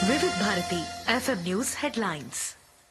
వివిధ Bharati FM news headlines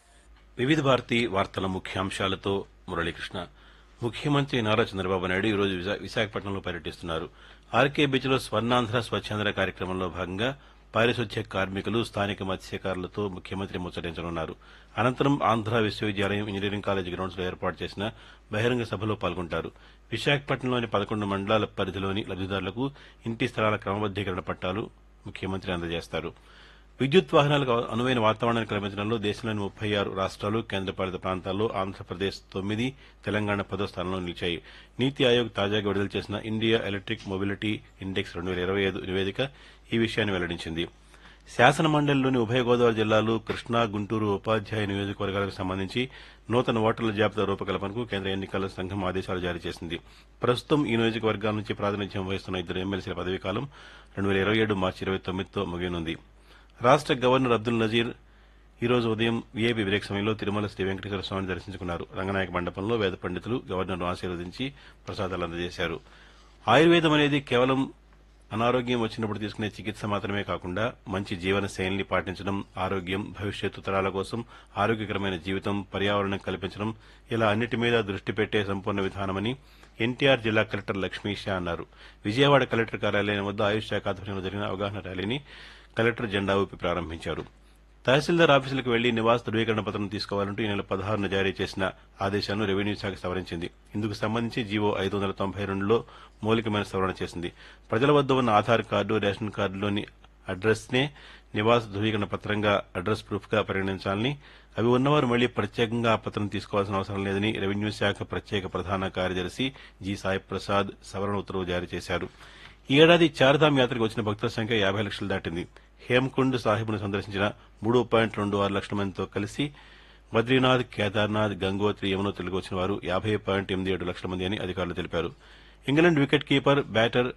వివిధ భారతి వార్తల ముఖ్యాంశాలతో మురళీకృష్ణ ముఖ్యమంత్రి నారా చంద్రబాబు నాయుడు ఈరోజు విశా- విశాఖపట్నంలో పర్యటిస్తున్నారు ఆర్కే బీచ్లో స్వర్ణాంధ్ర స్వచ్ఛాంధ్ర కార్యక్రమంలో భాగంగా పారిశుధ్య కార్మికులు స్థానిక మత్స్యకారులతో ముఖ్యమంత్రి ముచ్చటించనున్నారు అనంతరం ఆంధ్ర విశ్వవిద్యాలయం ఇంజనీరింగ్ కాలేజ్ గ్రౌండ్స్ లో ఏర్పాటు చేసిన బహిరంగ సభలో పాల్గొంటారు విశాఖపట్నంలోని పదకొండు మండలాల పరిధిలోని లబ్దిదారులకు ఇంటి స్థలాల క్రమబద్దీకరణ పట్టాలు ముఖ్యమంత్రి అందజేస్తారు విద్యుత్ వాహనాలకు అనువైన వాతావరణాన్ని కల్పించడంలో దేశంలోని ముప్పై ఆరు రాష్ట్రాలు కేంద్రపాలిత ప్రాంతాల్లో ఆంధ్రప్రదేశ్ తొమ్మిది తెలంగాణ పదో స్థానంలో నిలిచాయి నీతి ఆయోగ్ తాజాగా విడుదల చేసిన ఇండియా ఎలక్ట్రిక్ మొబిలిటీ ఇండెక్స్ రెండు వేల ఇరవై ఐదు నివేదిక ఈ విషయాన్ని వెల్లడించింది శాసన మండలిలోని ఉభయ గోదావరి జిల్లాలు కృష్ణా గుంటూరు ఉపాధ్యాయ నియోజకవర్గాలకు సంబంధించి నూతన ఓటర్ల జాబితా రూపకల్పనకు కేంద్ర ఎన్నికల సంఘం ఆదేశాలు జారీ చేసింది ప్రస్తుతం ఈ నియోజకవర్గాల నుంచి ప్రాతినిధ్యం వహిస్తున్న ఇద్దరు ఎమ్మెల్సీల పదవీకాలం రెండు వేల ఇరవై ఏడు మార్చి ఇరవై తొమ్మిదితో ముగియనుంది రాష్ట గవర్నర్ అబ్దుల్ నజీర్ ఈ రోజు ఉదయం వీఐపీ బ్రేక్ సమయంలో తిరుమల శ్రీ వెంకటేశ్వర స్వామిని దర్శించుకున్నారు రంగనాయక మండపంలో వేద పండితులు గవర్నర్ను ఆశీర్వదించి ప్రసాదాలు అందజేశారు ఆయుర్వేదం అనేది కేవలం అనారోగ్యం వచ్చినప్పుడు తీసుకునే చికిత్స మాత్రమే కాకుండా మంచి జీవన శైలిని పాటించడం ఆరోగ్యం భవిష్యత్తు తరాల కోసం ఆరోగ్యకరమైన జీవితం పర్యావరణం కల్పించడం ఇలా అన్నిటి మీద దృష్టి పెట్టే సంపూర్ణ విధానమని ఎన్టీఆర్ జిల్లా కలెక్టర్ లక్ష్మీ షా అన్నారు విజయవాడ కలెక్టర్ కార్యాలయం వద్ద ఆయుష్ శాఖ ఆధ్వర్యంలో జరిగిన అవగాహన ర్యాలీని కలెక్టర్ జెండా ఊపి ప్రారంభించారు తహసీల్దార్ ఆఫీసులకు వెళ్లి నివాస ధృవీకరణ పత్రం తీసుకోవాలంటూ ఈ నెల పదహారున జారీ చేసిన ఆదేశాలను రెవెన్యూ శాఖ సవరించింది ఇందుకు సంబంధించి జీవో ఐదు వందల తొంభై రెండులో మౌలికమైన సవరణ చేసింది ప్రజల వద్ద ఉన్న ఆధార్ కార్డు రేషన్ కార్డులోని అడ్రస్ నే నివాస ధృవీకరణ పత్రంగా అడ్రస్ ప్రూఫ్ గా పరిగణించాలని అవి ఉన్నవారు మళ్లీ ప్రత్యేకంగా ఆ పత్రం తీసుకోవాల్సిన అవసరం లేదని రెవెన్యూ శాఖ ప్రత్యేక ప్రధాన కార్యదర్శి జి సాయి ప్రసాద్ సవరణ ఉత్తర్వు జారీ చేశారు ఈ ఏడాది చార్ధామ్ యాత్రకు వచ్చిన భక్తుల సంఖ్య యాభై లక్షలు దాటింది హేమ్కుండ్ సాహిబ్ను సందర్శించిన మూడు పాయింట్ రెండు ఆరు లక్షల మందితో కలిసి బద్రీనాథ్ కేదార్నాథ్ గంగోత్రి యమునోత్రులకు వచ్చిన వారు యాభై పాయింట్ ఎనిమిది ఏడు లక్షల మంది అని అధికారులు తెలిపారు England wicket keeper batter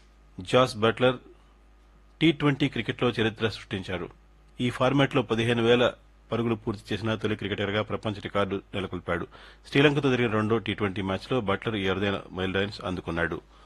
Jos Buttler T twenty క్రికెట్లో చరిత్ర సృష్టించారు ఈ ఫార్మాట్లో పదిహేను వేల పరుగులు పూర్తి చేసిన తొలి క్రికెటర్గా ప్రపంచ రికార్డు నెలకొల్పాడు శ్రీలంకతో జరిగిన రెండో టీ ట్వంటీ మ్యాచ్లో బట్లర్ ఈ అరుదైన మైల్ రైన్స్ అందుకున్నాడు